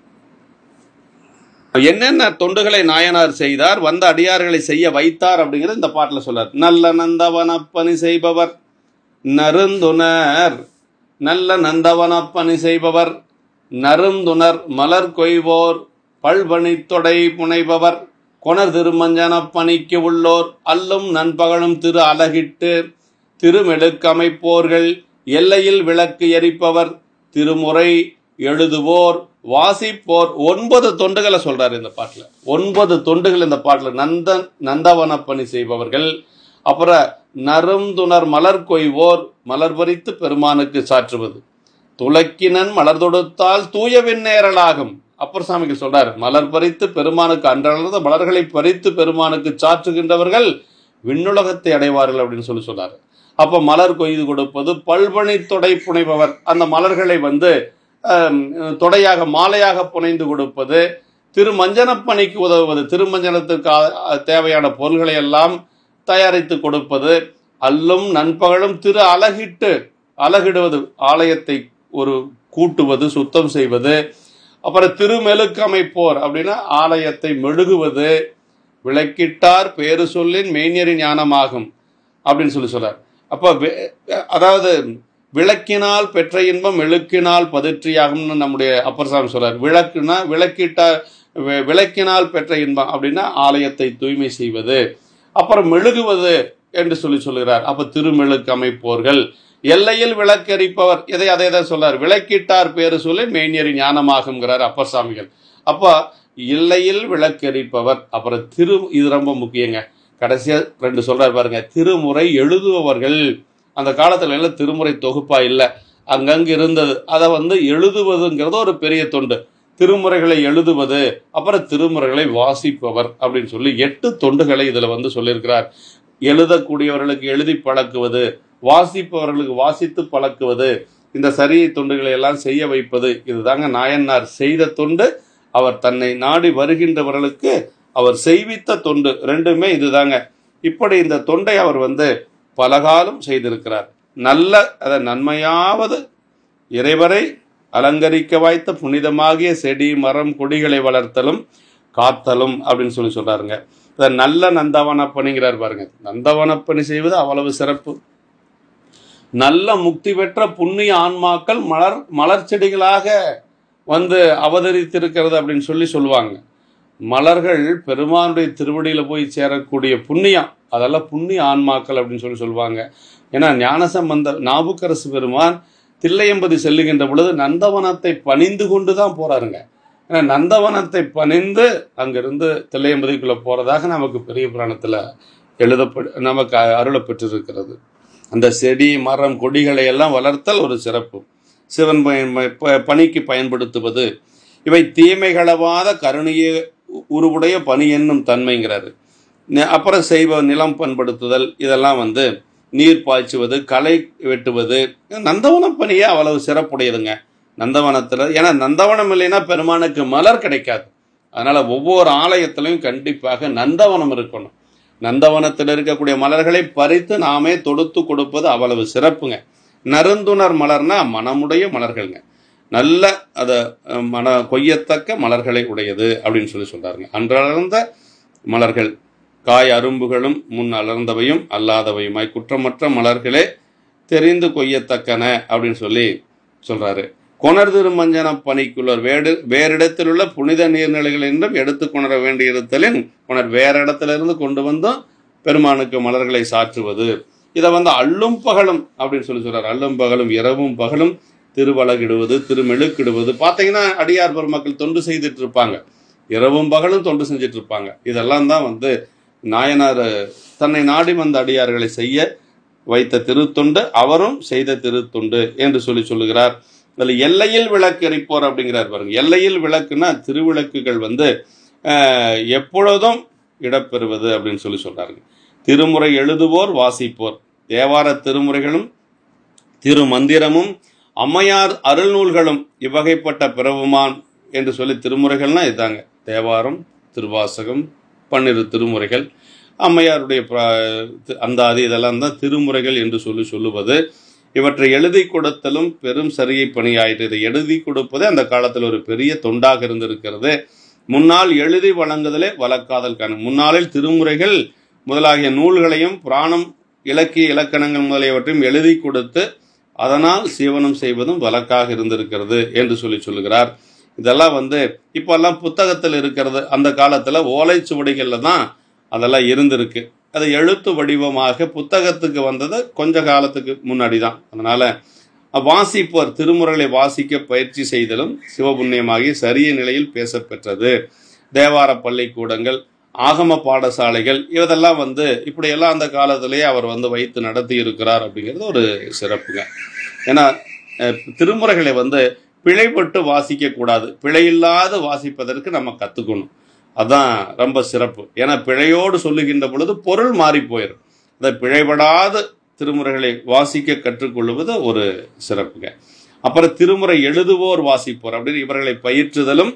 என்னென்ன தொண்டுகளை நாயனார் செய்தார் வந்த அடியார்களை செய்ய வைத்தார் அப்படிங்கிறது இந்த பாட்டில் சொல்றார் நல்ல நந்தவனப்பணி செய்பவர் நருந்துணர் நல்ல நந்தவனப்பணி செய்பவர் நருந்துணர் மலர் கொய்வோர் பல்பணித்தொடை புனைபவர் கொணர் திருமஞ்சனப் பணிக்கு உள்ளோர் அல்லும் நண்பகலும் திரு அலகிட்டு திருமெடுக்கமைப்போர்கள் எல்லையில் விளக்கு எரிப்பவர் திருமுறை எழுதுவோர் வாசிப்போர் ஒன்பது தொண்டுகளை சொல்றாரு இந்த பாட்டுல ஒன்பது தொண்டுகள் இந்த பாட்டுல நந்தன் நந்தவன பணி செய்பவர்கள் அப்புறம் நறுந்துணர் மலர் கொய்வோர் மலர் பறித்து பெருமானுக்கு சாற்றுவது துளக்கினன் மலர் தொடுத்தால் தூய விண்ணேறலாகும் அப்பர் சாமிக்கு சொல்றாரு மலர் பறித்து பெருமானுக்கு அன்றளர்ந்த மலர்களை பறித்து பெருமானுக்கு சாற்றுகின்றவர்கள் விண்ணுலகத்தை அடைவார்கள் அப்படின்னு சொல்லி சொல்றாரு அப்ப மலர் கொய்து கொடுப்பது பல்பணி தொடை புனைபவர் அந்த மலர்களை வந்து ஆம், தொடையாக மாலையாக புனைந்து கொடுப்பது திருமஞ்சனப்பணிக்கு உதவுவது திருமஞ்சனத்துக்கு ஆ- தேவையான பொருள்களை எல்லாம் தயாரித்து கொடுப்பது அல்லும் நண்பகலும் திரு அழகிட்டு அழகிடுவது ஆலயத்தை ஒரு கூட்டுவது சுத்தம் செய்வது அப்புறம் திருமெழுக்கு அமைப்போர் அப்படின்னா ஆலயத்தை மெழுகுவது விளக்கிட்டார் பேரு சொல்லின் மெய்ஞரி ஞானமாகும் அப்படின்னு சொல்லி சொல்றார் அப்போ வி- அதாவது விளக்கினால் பெற்ற இன்பம் மெழுக்கினால் பதிற்றியாகும்னு நம்முடைய அப்பர் சாமி சொல்றார் விளக்குனா விளக்கிட்டார் வி- விளக்கினால் பெற்ற இன்பம் அப்படின்னா ஆலயத்தை தூய்மை செய்வது அப்புறம் மெழுகுவது என்று சொல்லி சொல்கிறார் அப்ப திருமெழுக்கு அமைப்போர்கள் எல்லையில் விளக்கரிப்பவர் இதை அதை தான் சொல்றார் விளக்கிட்டார் பேரு சொல்லி மெய்ஞரி ஞானமாகுங்கிறார் அப்பர் சாமிகள் அப்ப எல்லையில் விளக்கரிப்பவர் அப்புறம் திரு இது ரொம்ப முக்கியங்க கடைசியா ரெண்டு சொல்றாரு பாருங்க திருமுறை எழுதுபவர்கள் அந்த காலத்துல எல்லாம் திருமுறை தொகுப்பா இல்லை அங்கங்க இருந்தது அதை வந்து எழுதுவதுங்கிறது ஒரு பெரிய தொண்டு திருமுறைகளை எழுதுவது அப்புறம் திருமுறைகளை வாசிப்பவர் அப்படின்னு சொல்லி எட்டு தொண்டுகளை இதுல வந்து சொல்லியிருக்கிறார் எழுதக்கூடியவர்களுக்கு எழுதி பழக்குவது வாசிப்பவர்களுக்கு வாசித்து பழக்குவது இந்த சரியை தொண்டுகளை எல்லாம் செய்ய வைப்பது இதுதாங்க நாயன்னார் செய்த தொண்டு அவர் தன்னை நாடி வருகின்றவர்களுக்கு அவர் செய்வித்த தொண்டு ரெண்டுமே இதுதாங்க இப்படி இந்த தொண்டை அவர் வந்து பலகாலம் செய்திருக்கிறார் நல்ல அத நன்மையாவது இறைவரை அலங்கரிக்க வாய்த்த புனிதமாகிய செடி மரம் கொடிகளை வளர்த்தலும் காத்தலும் அப்படின்னு சொல்லி சொல்றாருங்க இத நல்ல நந்தவனப்பணிங்கிறார் பாருங்க நந்தவனப்பணி செய்வது அவ்வளவு சிறப்பு நல்ல முக்தி பெற்ற புண்ணிய ஆன்மாக்கள் மலர் மலர் செடிகளாக வந்து அவதரித்திருக்கிறது அப்படின்னு சொல்லி சொல்லுவாங்க மலர்கள் பெருமானுடைய திருவடியில போய் சேரக்கூடிய புண்ணியம் அதெல்லாம் புண்ணிய ஆன்மாக்கள் அப்படின்னு சொல்லி சொல்லுவாங்க ஏன்னா ஞானசம்பந்த நாவுக்கரசு பெருமான் தில்லையம்பதி செல்லுகின்ற பொழுது நந்தவனத்தை பணிந்து கொண்டு தான் போறாருங்க ஏன்னா நந்தவனத்தை பணிந்து அங்கிருந்து தில்லையம்பதிக்குள்ள போறதாக நமக்கு பெரிய புராணத்துல எழுதப்படு நமக்கு அருளப்பட்டிருக்கிறது அந்த செடி மரம் கொடிகளை எல்லாம் வளர்த்தல் ஒரு சிறப்பு சிவன் பயன் ப- பணிக்கு பயன்படுத்துவது இவை தீமைகளவாத கருணையே உருவுடைய பணி என்னும் தன்மைங்கிறாரு நி- அப்புறம் செய்வ நிலம் பண்படுத்துதல் இதெல்லாம் வந்து நீர் பாய்ச்சுவது களை வெட்டுவது நந்தவன பணியே அவ்வளவு சிறப்புடையதுங்க நந்தவனத்தில் ஏன்னா நந்தவனம் இல்லைன்னா பெருமானுக்கு மலர் கிடைக்காது அதனால ஒவ்வொரு ஆலயத்திலையும் கண்டிப்பாக நந்தவனம் இருக்கணும் நந்தவனத்தில் இருக்கக்கூடிய மலர்களை பறித்து நாமே தொடுத்து கொடுப்பது அவ்வளவு சிறப்புங்க நறுந்துணர் மலர்னா மனமுடைய மலர்கள்ங்க நல்ல அத அஹ், மன கொய்யத்தக்க மலர்களை உடையது அப்படின்னு சொல்லி சொல்றாருங்க அன்றளர்ந்த மலர்கள் காய் அரும்புகளும் முன் அலர்ந்தவையும் அல்லாதவையுமாய் குற்றமற்ற மலர்களே தெரிந்து கொய்யத்தக்கன அப்படின்னு சொல்லி சொல்றாரு கொணர் திருமஞ்சன பணிக்குள்ளர் வேடு வேறிடத்திலுள்ள புனித நீர்நிலைகள் என்றும் எடுத்து கொணர வேண்டியிருத்தலின் கொணர் வேற இடத்திலிருந்து கொண்டு வந்தும் பெருமானுக்கு மலர்களை சாற்றுவது இதை வந்து அள்ளும் பகலும் அப்படின்னு சொல்லி சொல்றாரு அள்ளும் பகலும் இரவும் பகலும் திருவலகிடுவது திருமெழுக்கிடுவது பார்த்தீங்கன்னா அடியார் பெருமக்கள் தொண்டு செய்துட்டு இருப்பாங்க இரவும் பகலும் தொண்டு செஞ்சுட்டு இருப்பாங்க இதெல்லாம் தான் வந்து நாயனார் தன்னை நாடி வந்த அடியார்களை செய்ய வைத்த திருத்தொண்டு அவரும் செய்த திருத்தொண்டு என்று சொல்லி சொல்லுகிறார் அதில் எல்லையில் விளக்கு எரிப்போர் அப்படிங்கிறார் பாருங்க எல்லையில் விளக்குனா திருவிளக்குகள் வந்து ஆஹ், எப்பொழுதும் இடப்பெறுவது அப்படின்னு சொல்லி சொல்றாருங்க திருமுறை எழுதுவோர் வாசிப்போர் தேவார திருமுறைகளும் திருமந்திரமும் அம்மையார் அருள்நூல்களும் இவ்வகைப்பட்ட பிறவுமான் என்று சொல்லி திருமுறைகள்னா இதாங்க தேவாரம் திருவாசகம் பன்னிரு திருமுறைகள் அம்மையாருடைய பிர- தி- அந்தாதி இதெல்லாம் தான் திருமுறைகள் என்று சொல்லி சொல்லுவது இவற்றை எழுதி கொடுத்தலும் பெரும் சரியை பணியாயிற்று இதை எழுதி கொடுப்பதே அந்த காலத்தில் ஒரு பெரிய தொண்டாக இருந்திருக்கிறது முன்னால் எழுதி வழங்குதலே வழக்காதல் காணும் முன்னாளில் திருமுறைகள் முதலாகிய நூல்களையும் புராணம் இலக்கிய இலக்கணங்கள் முதலியவற்றையும் எழுதி கொடுத்து அதனால் சீவனம் செய்வதும் வழக்காக இருந்திருக்கிறது என்று சொல்லி சொல்லுகிறார் இதெல்லாம் வந்து இப்பெல்லாம் புத்தகத்தில் இருக்கிறது அந்த காலத்துல ஓலைச்சுவடிகள்ல தான் அதெல்லாம் இருந்திருக்கு அது எழுத்து வடிவமாக புத்தகத்துக்கு வந்தது கொஞ்ச காலத்துக்கு முன்னாடி தான் அதனால வாசிப்போர் திருமுறைகளை வாசிக்க பயிற்சி செய்தலும் சிவபுண்ணியமாகி சரிய நிலையில் பேசப்பெற்றது தேவார பள்ளிக்கூடங்கள் ஆகம பாடசாலைகள் இதெல்லாம் வந்து இப்படியெல்லாம் அந்த காலத்திலேயே அவர் வந்து வைத்து நடத்தி இருக்கிறார் அப்படிங்கிறது ஒரு சிறப்புங்க ஏன்னா அஹ், திருமுறைகளை வந்து பிழைப்பட்டு வாசிக்க கூடாது பிழையில்லாது வாசிப்பதற்கு நம்ம கத்துக்கணும் அதான் ரொம்ப சிறப்பு ஏன்னா பிழையோடு சொல்லுகின்ற பொழுது பொருள் மாறி போயிடும் அதை பிழைபடாத திருமுறைகளை வாசிக்க கற்றுக்கொள்வது ஒரு சிறப்புங்க அப்புறம் திருமுறை எழுதுவோர் வாசிப்போர் அப்படின்னு இவர்களை பயிற்றுதலும்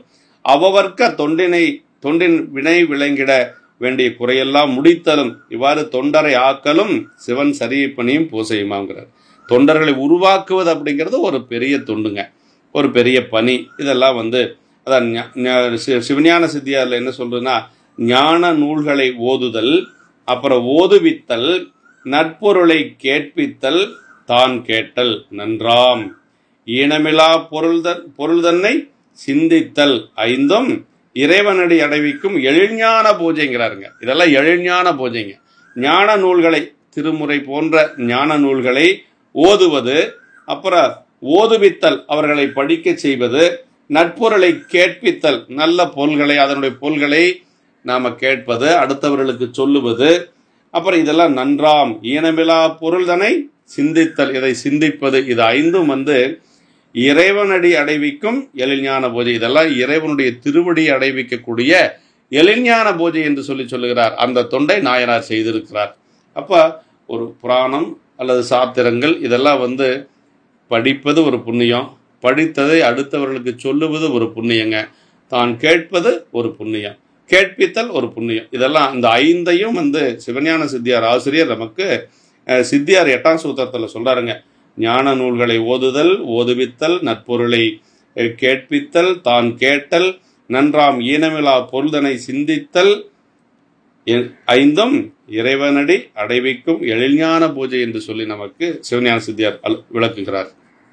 அவவர்க்க தொண்டினை தொண்டின் வினை விளங்கிட வேண்டிய குறையெல்லாம் முடித்தலும் இவ்வாறு தொண்டரை ஆக்கலும் சிவன் சரியை பணியும் பூசையுமாங்கிறார் தொண்டர்களை உருவாக்குவது அப்படிங்கிறது ஒரு பெரிய தொண்டுங்க ஒரு பெரிய பணி இதெல்லாம் வந்து அதான் ஞா- ஞா- சி- சிவஞான சித்தியாரில் என்ன சொல்றதுன்னா ஞான நூல்களை ஓதுதல் அப்புறம் ஓதுவித்தல் நட்பொருளை கேட்பித்தல் தான் கேட்டல் நன்றாம் ஈனமிலா பொருள்தன் பொருள்தன்னை சிந்தித்தல் ஐந்தும் இறைவனடி அடைவிக்கும் எழில்ஞான பூஜைங்கிறாருங்க இதெல்லாம் எழில்ஞான பூஜைங்க ஞான நூல்களை திருமுறை போன்ற ஞான நூல்களை ஓதுவது அப்புறம் ஓதுவித்தல் அவர்களை படிக்க செய்வது நட்பொருளை கேட்பித்தல் நல்ல பொருள்களை அதனுடைய பொருள்களை நாம கேட்பது அடுத்தவர்களுக்கு சொல்லுவது அப்புறம் இதெல்லாம் நன்றாம் ஈனமிலா பொருள்தனை சிந்தித்தல் இதை சிந்திப்பது இது ஐந்தும் வந்து இறைவனடி அடைவிக்கும் எழில்ஞான பூஜை இதெல்லாம் இறைவனுடைய திருவடி அடைவிக்கக்கூடிய எழில்ஞான பூஜை என்று சொல்லி சொல்லுகிறார் அந்த தொண்டை நாயனார் செய்திருக்கிறார் அப்ப ஒரு புராணம் அல்லது சாத்திரங்கள் இதெல்லாம் வந்து படிப்பது ஒரு புண்ணியம் படித்ததை அடுத்தவர்களுக்கு சொல்லுவது ஒரு புண்ணியங்க தான் கேட்பது ஒரு புண்ணியம் கேட்பித்தல் ஒரு புண்ணியம் இதெல்லாம் இந்த ஐந்தையும் வந்து சிவஞான சித்தியார் ஆசிரியர் நமக்கு அஹ், சித்தியார் எட்டாம் சூத்திரத்தில் சொல்றாருங்க ஞான நூல்களை ஓதுதல் ஓதுவித்தல் நற்பொருளை அஹ், கேட்பித்தல் தான் கேட்டல் நன்றாம் ஈனமிலா பொருள்தனை சிந்தித்தல் எ- ஐந்தும் இறைவனடி அடைவிக்கும் எழில்ஞான பூஜை என்று சொல்லி நமக்கு சிவஞான சித்தியார் அல்- விளக்குகிறார்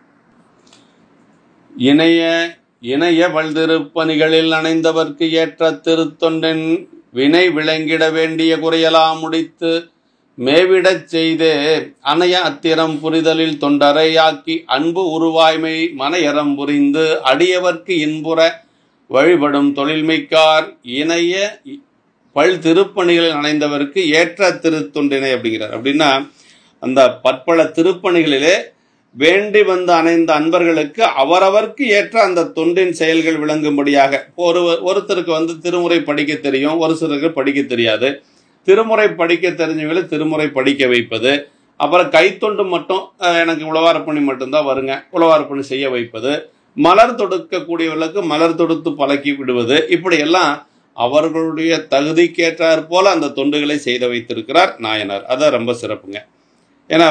இணைய இணைய வல்திருப்பணிகளில் அணைந்தவர்க்கு ஏற்ற திருத்தொண்டின் வினை விளங்கிட வேண்டிய குறையலாம் முடித்து மேவிடச் செய்து அணைய அத்திரம் புரிதலில் தொண்டரையாக்கி அன்பு உருவாய்மை மனையறம் புரிந்து அடியவர்க்கு இன்புற வழிபடும் தொழில்மிக்கார் இணைய பல் திருப்பணிகளில் அணைந்தவருக்கு ஏற்ற திருத்தொண்டினை அப்படிங்கிறார் அப்படின்னா அந்த பற்பல திருப்பணிகளிலே வேண்டி வந்து அணைந்த அன்பர்களுக்கு அவரவர்க்கு ஏற்ற அந்த தொண்டின் செயல்கள் விளங்கும்படியாக இப்போ ஒரு ஒருத்தருக்கு வந்து திருமுறை படிக்க தெரியும் ஒரு சிலருக்கு படிக்க தெரியாது திருமுறை படிக்க தெரிஞ்சவங்களை திருமுறை படிக்க வைப்பது அப்புறம் கைத்தொண்டு மட்டும் அஹ், எனக்கு உழவாரப்பணி மட்டும்தான் வருங்க உழவாரப்பணி செய்ய வைப்பது மலர் தொடுக்கக்கூடியவர்களுக்கு மலர் தொடுத்து பழக்கி விடுவது இப்படி எல்லாம் அவர்களுடைய தகுதிக்கேற்றாற் போல அந்த தொண்டுகளை செய்து வைத்திருக்கிறார் நாயனார் அதான் ரொம்ப சிறப்புங்க ஏன்னா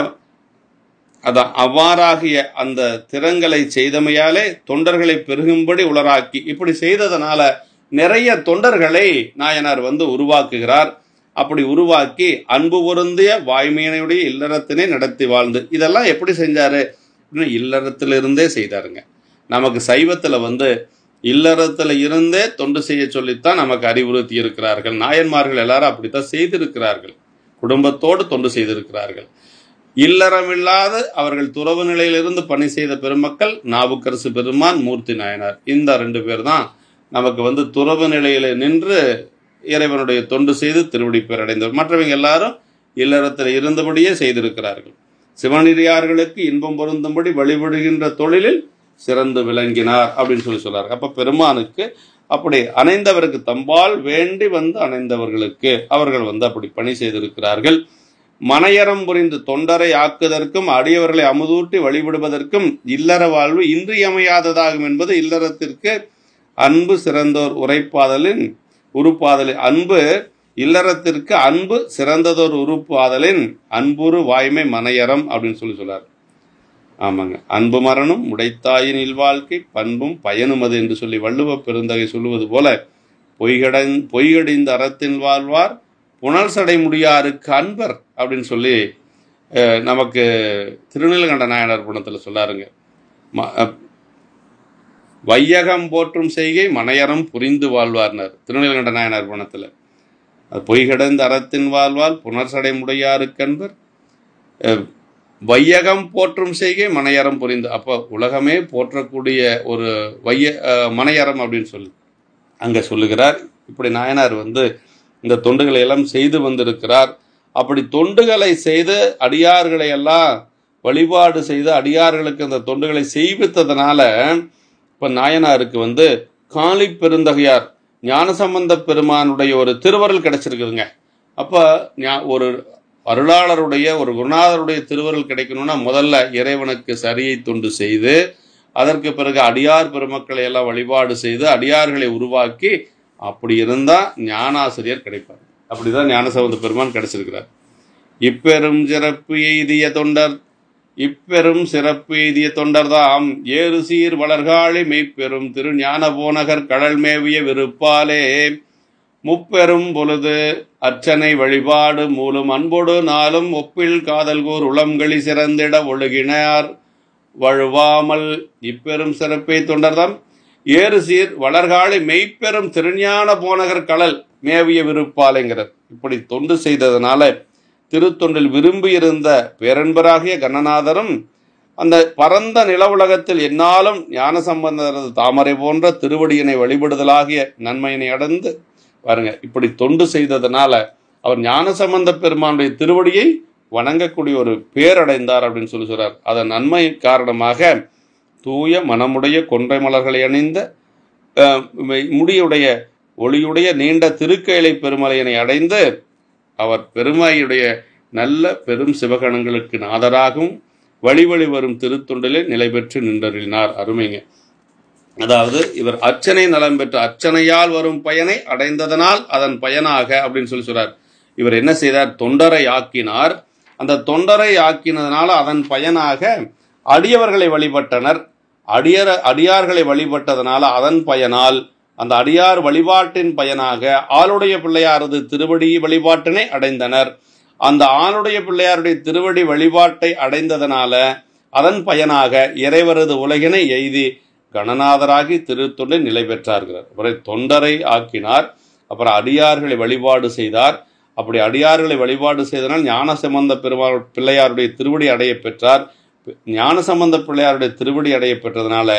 அதான் அவ்வாறாகிய அந்த திறங்களை செய்தமையாலே தொண்டர்களை பெருகும்படி உளராக்கி இப்படி செய்ததனால நிறைய தொண்டர்களை நாயனார் வந்து உருவாக்குகிறார் அப்படி உருவாக்கி அன்பு பொருந்திய வாய்மையினுடைய இல்லறத்தினை நடத்தி வாழ்ந்து இதெல்லாம் எப்படி செஞ்சாரு அப்படின்னு இல்லறத்திலிருந்தே செய்தாருங்க நமக்கு சைவத்துல வந்து இல்லறத்துல இருந்தே தொண்டு செய்ய சொல்லித்தான் நமக்கு அறிவுறுத்தி இருக்கிறார்கள் நாயன்மார்கள் எல்லாரும் அப்படித்தான் செய்திருக்கிறார்கள் குடும்பத்தோடு தொண்டு செய்திருக்கிறார்கள் இல்லறமில்லாத அவர்கள் துறவு நிலையிலிருந்து பணி செய்த பெருமக்கள் நாவுக்கரசு பெருமான் மூர்த்தி நாயனார் இந்த ரெண்டு பேர் தான் நமக்கு வந்து துறவு நிலையில நின்று இறைவனுடைய தொண்டு செய்து திருவடி பேர் அடைந்தவர் மற்றவங்க எல்லாரும் இல்லறத்தில் இருந்தபடியே செய்திருக்கிறார்கள் சிவனடியார்களுக்கு இன்பம் பொருந்தும்படி வழிபடுகின்ற தொழிலில் சிறந்து விளங்கினார் அப்படின்னு சொல்லி சொல்றாரு அப்ப பெருமானுக்கு அப்படி அணைந்தவருக்கு தம்பால் வேண்டி வந்து அணைந்தவர்களுக்கு அவர்கள் வந்து அப்படி பணி செய்திருக்கிறார்கள் மனையறம் புரிந்து தொண்டரை ஆக்குதற்கும் அடியவர்களை அமுதூட்டி வழிபடுவதற்கும் இல்லற வாழ்வு இன்றியமையாததாகும் என்பது இல்லறத்திற்கு அன்பு சிறந்தோர் உரைப்பாதலின் உருப்பாதலின் அன்பு இல்லறத்திற்கு அன்பு சிறந்ததோர் உருப்பாதலின் அன்புரு வாய்மை மனையறம் அப்படின்னு சொல்லி சொல்றார் ஆமாங்க அன்பு மரணம் உடைத்தாயின் இல்வாழ்க்கை பண்பும் பயனும் அது என்று சொல்லி வள்ளுவ பெருந்தகை சொல்லுவது போல பொய்கடன் பொய்கடிந்த அறத்தின் வாழ்வார் புனல் சடை முடியாருக்கு அன்பர் அப்படின்னு சொல்லி அஹ், நமக்கு திருநீலகண்ட நாயனார் புணத்தில் சொல்லாருங்க ம- அஹ், வையகம் போற்றும் செய்கை மனையறம் புரிந்து வாழ்வார்னர் திருநீலகண்ட நாயனார் புணத்தில் அது பொய்கடந்த அறத்தின் வாழ்வார் புனர்சடை முடையாருக்கன்பர் அஹ், வையகம் போற்றும் செய்கை மனையறம் புரிந்து அப்போ உலகமே போற்றக்கூடிய ஒரு வைய அஹ், மனையறம் அப்படின்னு சொல்லி அங்கே சொல்லுகிறார் இப்படி நாயனார் வந்து இந்த தொண்டுகளை எல்லாம் செய்து வந்திருக்கிறார் அப்படி தொண்டுகளை செய்து அடியார்களை எல்லாம் வழிபாடு செய்து அடியார்களுக்கு அந்த தொண்டுகளை செய்வித்ததுனால இப்போ நாயனாருக்கு வந்து காளி பெருந்தகையார் ஞானசம்பந்த பெருமானுடைய ஒரு திருவருள் கிடைச்சிருக்குதுங்க அப்போ ஞா- ஒரு அருளாளருடைய ஒரு குருநாதருடைய திருவருள் கிடைக்கணும்னா முதல்ல இறைவனுக்கு சரியை தொண்டு செய்து அதற்கு பிறகு அடியார் பெருமக்களை எல்லாம் வழிபாடு செய்து அடியார்களை உருவாக்கி அப்படி இருந்தா ஞானாசிரியர் கிடைப்பார் அப்படிதான் ஞானசம்பந்த பெருமான் கிடைச்சிருக்கிறார் இப்பெரும் சிறப்பு எய்திய தொண்டர் இப்பெரும் சிறப்பு எய்திய தொண்டர்தாம் ஏறு சீர் வளர்காழி மெய்ப்பெரும் திரு ஞான போனகர் கடல் மேவிய விருப்பாலே முப்பெரும் பொழுது அர்ச்சனை வழிபாடு மூலம் அன்போடு நாளும் ஒப்பில் காதல்கோர் உளம்களி சிறந்திட ஒழுகினார் வழுவாமல் இப்பெரும் சிறப்பை தொண்டர்தாம் ஏறு சீர் வளர்காழி மெய்ப்பெரும் திருஞான போனகர் கடல் மேவிய விருப்பாலைங்கிறார் இப்படி தொண்டு செய்ததனால திருத்தொண்டில் விரும்பியிருந்த பேரன்பராகிய கணநாதரும் அந்த பரந்த நில உலகத்தில் என்னாலும் ஞான சம்பந்தரது தாமரை போன்ற திருவடியினை வழிபடுதலாகிய நன்மையினை அடைந்து பாருங்க இப்படி தொண்டு செய்ததனால அவர் ஞான சம்பந்த பெருமானுடைய திருவடியை வணங்கக்கூடிய ஒரு பேரடைந்தார் அப்படின்னு சொல்லி சொல்றார் அதன் நன்மை காரணமாக தூய மனமுடைய கொன்றை மலர்களை அணிந்த அஹ், முடியுடைய ஒளியுடைய நீண்ட திருக்கைலை பெருமலையினை அடைந்து அவர் பெருமையுடைய நல்ல பெரும் சிவகணங்களுக்கு நாதராகவும் வழி வழி வரும் திருத்தொண்டிலே நிலை பெற்று நின்றறினார் அருமைங்க அதாவது இவர் அர்ச்சனை நலம் பெற்ற அர்ச்சனையால் வரும் பயனை அடைந்ததனால் அதன் பயனாக அப்படின்னு சொல்லி சொல்றார் இவர் என்ன செய்தார் தொண்டரை ஆக்கினார் அந்த தொண்டரை ஆக்கினதுனால அதன் பயனாக அடியவர்களை வழிபட்டனர் அடியர அடியார்களை வழிபட்டதனால அதன் பயனால் அந்த அடியார் வழிபாட்டின் பயனாக ஆளுடைய பிள்ளையாரது திருவடி வழிபாட்டினை அடைந்தனர் அந்த ஆளுடைய பிள்ளையாருடைய திருவடி வழிபாட்டை அடைந்ததனால அதன் பயனாக இறைவரது உலகினை எய்தி கணநாதராகி திருத்தொண்டை நிலை பெற்றார்கள் அப்புறம் தொண்டரை ஆக்கினார் அப்புறம் அடியார்களை வழிபாடு செய்தார் அப்படி அடியார்களை வழிபாடு செய்தனால் ஞான சம்பந்த பெருமாள் பிள்ளையாருடைய திருவடி அடைய பெற்றார் ஞான சம்பந்த பிள்ளையாருடைய திருவடி அடைய பெற்றதுனால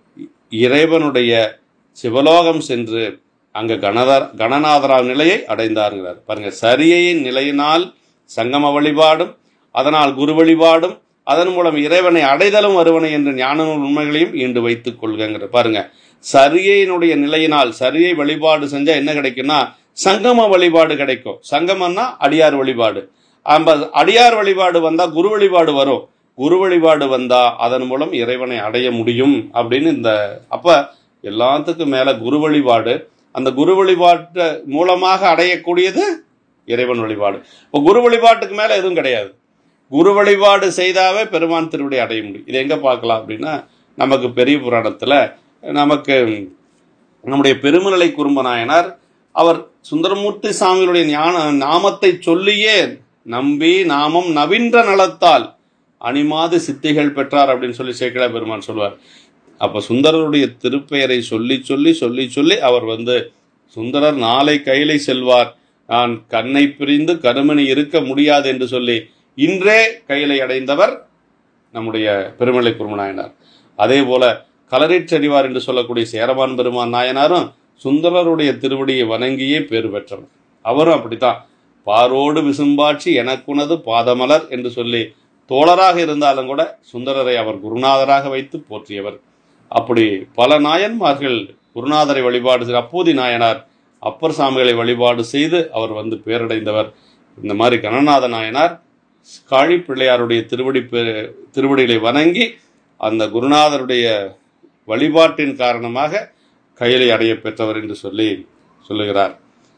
இறைவனுடைய சிவலோகம் சென்று அங்க கணதர் கணநாதரா நிலையை அடைந்தாருங்கிறார் பாருங்க சரியையின் நிலையினால் சங்கம வழிபாடும் அதனால் குரு வழிபாடும் அதன் மூலம் இறைவனை அடைதலும் வருவனை என்ற ஞான நூல் உண்மைகளையும் ஈண்டு வைத்துக் கொள்கிற பாருங்க சரியையினுடைய நிலையினால் சரியை வழிபாடு செஞ்சா என்ன கிடைக்கும்னா சங்கம வழிபாடு கிடைக்கும் சங்கமம்னா அடியார் வழிபாடு அந்த அடியார் வழிபாடு வந்தா குரு வழிபாடு வரும் குரு வழிபாடு வந்தா அதன் மூலம் இறைவனை அடைய முடியும் அப்படின்னு இந்த அப்ப எல்லாத்துக்கும் மேல குரு வழிபாடு அந்த குரு வழிபாட்டு மூலமாக அடையக்கூடியது இறைவன் வழிபாடு இப்போ குரு வழிபாட்டுக்கு மேல எதுவும் கிடையாது குரு வழிபாடு செய்தாவே பெருமான் திருவடி அடைய முடியும் இது எங்க பார்க்கலாம் அப்படின்னா நமக்கு பெரிய புராணத்துல நமக்கு நம்முடைய பெருமநிலை குறும்ப நாயனார் அவர் சுந்தரமூர்த்தி சாமிகளுடைய ஞான நாமத்தை சொல்லியே நம்பி நாமம் நவீன்ற நலத்தால் அணிமாது சித்திகள் பெற்றார் அப்படின்னு சொல்லி சேக்கிழா பெருமான் சொல்வார் அப்ப சுந்தரருடைய திருப்பெயரை சொல்லி சொல்லி சொல்லி சொல்லி அவர் வந்து சுந்தரர் நாளை கையிலை செல்வார் நான் கண்ணை பிரிந்து கருமணி இருக்க முடியாது என்று சொல்லி இன்றே கையிலை அடைந்தவர் நம்முடைய பெருமலை குருமநாயனார் அதே போல கலரிச்செடிவார் என்று சொல்லக்கூடிய சேரமான் பெருமான் நாயனாரும் சுந்தரருடைய திருவடியை வணங்கியே பேறு பெற்றவர் அவரும் அப்படித்தான் பாரோடு விசும்பாட்சி எனக்குனது பாதமலர் என்று சொல்லி தோழராக இருந்தாலும் கூட சுந்தரரை அவர் குருநாதராக வைத்து போற்றியவர் அப்படி பல நாயன்மார்கள் குருநாதரை வழிபாடு செய்த அப்போதி நாயனார் அப்பர் சாமிகளை வழிபாடு செய்து அவர் வந்து பேரடைந்தவர் இந்த மாதிரி கணநாத நாயனார் காழி பிள்ளையாருடைய திருவடி பெ- திருவடிகளை வணங்கி அந்த குருநாதருடைய வழிபாட்டின் காரணமாக கையிலை அடைய பெற்றவர் என்று சொல்லி சொல்லுகிறார்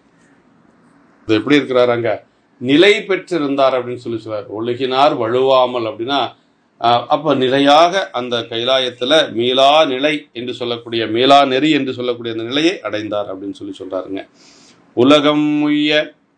இது எப்படி இருக்கிறார் அங்க நிலை பெற்றிருந்தார் அப்படின்னு சொல்லி சொல்றார் ஒழுகினார் வழுவாமல் அப்படின்னா ஆஹ், அப்ப நிலையாக அந்த கைலாயத்துல மீளா நிலை என்று சொல்லக்கூடிய மீளா நெறி என்று சொல்லக்கூடிய அந்த நிலையை அடைந்தார் அப்படின்னு சொல்லி சொல்றாருங்க உலகம் உய்ய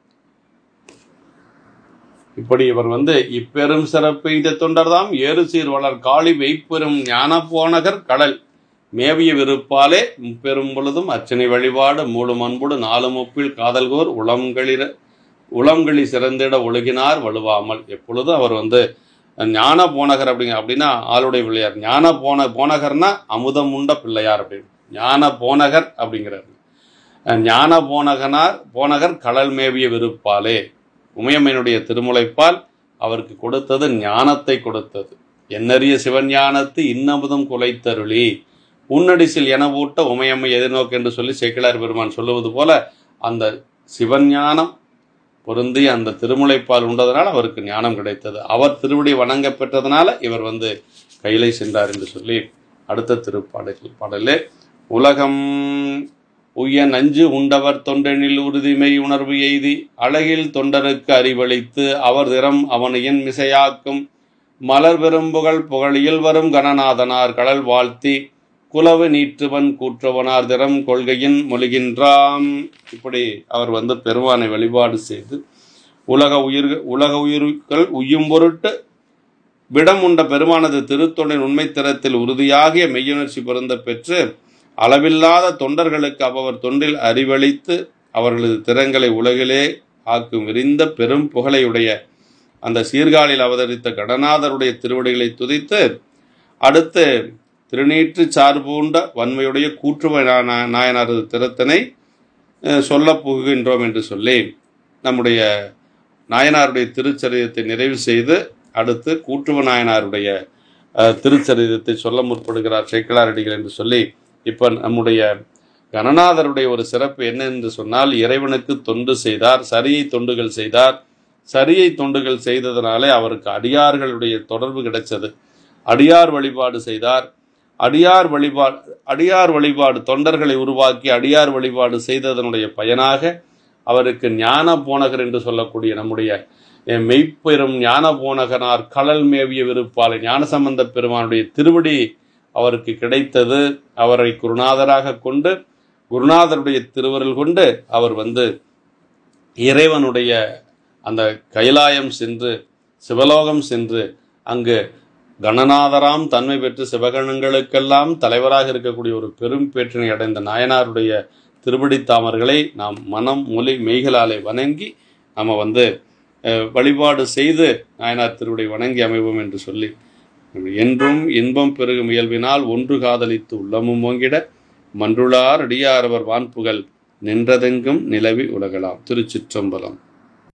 இப்படி இவர் வந்து இப்பெரும் சிறப்பு இந்த தொண்டர்தாம் ஏறு சீர் வளர் காளி வெய்ப்பெரும் ஞான போனகர் கடல் மேவிய விருப்பாலே பெரும் பொழுதும் அர்ச்சனை வழிபாடு மூடும் அன்போடு நாலு முப்பில் காதல்கோர் உளம்களிர உளம்களி சிறந்திட ஒழுகினார் வலுவாமல் எப்பொழுதும் அவர் வந்து ஞான போனகர் அப்படிங்க அப்படின்னா ஆளுடைய பிள்ளையார் ஞான போன போனகர்னா அமுதம் உண்ட பிள்ளையார் அப்படின்னு ஞான போனகர் அப்படிங்கிறார் ஞான போனகனார் போனகர் கடல் மேவிய விருப்பாலே உமையம்மனுடைய திருமுலைப்பால் அவருக்கு கொடுத்தது ஞானத்தை கொடுத்தது என்னறிய சிவஞானத்து இன்னமுதம் குலைத்தருளி உன்னடிசில் என ஊட்ட உமையம்மை எதிர்நோக்கு என்று சொல்லி சேக்கிழார் பெருமான் சொல்லுவது போல அந்த சிவஞானம் பொருந்தி அந்த திருமுலைப்பால் உண்டதனால் அவருக்கு ஞானம் கிடைத்தது அவர் திருவடி வணங்க பெற்றதனால இவர் வந்து கையிலை சென்றார் என்று சொல்லி அடுத்த திருப்பாடல் பாடலே உலகம் உய்ய நஞ்சு உண்டவர் தொண்டனில் உறுதிமை உணர்வு எய்தி அழகில் தொண்டனுக்கு அறிவளித்து அவர் திறம் அவனையின் மிசையாக்கும் மலர் பெரும்புகழ் புகழியில் வரும் கணநாதனார் கடல் வாழ்த்தி குலவு நீற்றுவன் கூற்றுவனார் திறம் கொள்கையின் மொழிகின்றாம் இப்படி அவர் வந்து பெருமானை வழிபாடு செய்து உலக உயிர் உலக உயிர்கள் உய்யும் பொருட்டு விடம் உண்ட பெருமானது திருத்தொண்டின் உண்மை திறத்தில் உறுதியாகிய மெய்யுணர்ச்சி பொருந்த பெற்று அளவில்லாத தொண்டர்களுக்கு அவர் தொண்டில் அறிவளித்து அவர்களது திறங்களை உலகிலே ஆக்கும் விரிந்த பெரும் புகழையுடைய அந்த சீர்காழில் அவதரித்த கடநாதருடைய திருவடிகளை துதித்து அடுத்து திருநீற்று சார்பூண்ட வன்மையுடைய கூற்றுவ நா- நாயனாரது திறத்தினை அஹ், சொல்லப் புகுகின்றோம் என்று சொல்லி நம்முடைய நாயனாருடைய திருச்சரிதத்தை நிறைவு செய்து அடுத்து கூற்றுவ நாயனாருடைய அஹ், திருச்சரிதத்தை சொல்ல முற்படுகிறார் சேக்கலாரடிகள் என்று சொல்லி இப்போ நம்முடைய கணநாதருடைய ஒரு சிறப்பு என்ன என்று சொன்னால் இறைவனுக்கு தொண்டு செய்தார் சரியை தொண்டுகள் செய்தார் சரியை தொண்டுகள் செய்ததனாலே அவருக்கு அடியார்களுடைய தொடர்பு கிடைச்சது அடியார் வழிபாடு செய்தார் அடியார் வழிபாடு அடியார் வழிபாடு தொண்டர்களை உருவாக்கி அடியார் வழிபாடு செய்ததனுடைய பயனாக அவருக்கு ஞான போனகர் என்று சொல்லக்கூடிய நம்முடைய அஹ், மெய்ப்பெரும் ஞான போனகனார் கடல் மேவிய விருப்பாலை ஞானசம்பந்த பெருமானுடைய திருவடி அவருக்கு கிடைத்தது அவரை குருநாதராக கொண்டு குருநாதருடைய திருவருள் கொண்டு அவர் வந்து இறைவனுடைய அந்த கைலாயம் சென்று சிவலோகம் சென்று அங்கு கணநாதராம் தன்மை பெற்று சிவகணங்களுக்கெல்லாம் தலைவராக இருக்கக்கூடிய ஒரு பெரும் பேற்றினை அடைந்த நாயனாருடைய திருவடி தாமர்களை நாம் மனம் மொழி மெய்களாலே வணங்கி நம்ம வந்து அஹ், வழிபாடு செய்து நாயனார் திருவடி வணங்கி அமைவோம் என்று சொல்லி என்றும் இன்பம் பெருகும் இயல்பினால் ஒன்று காதலித்து உள்ளமும் ஓங்கிட மன்றுளார் அடியாரவர் வான்புகழ் நின்றதெங்கும் நிலவி உலகலாம் திருச்சிற்றம்பலம்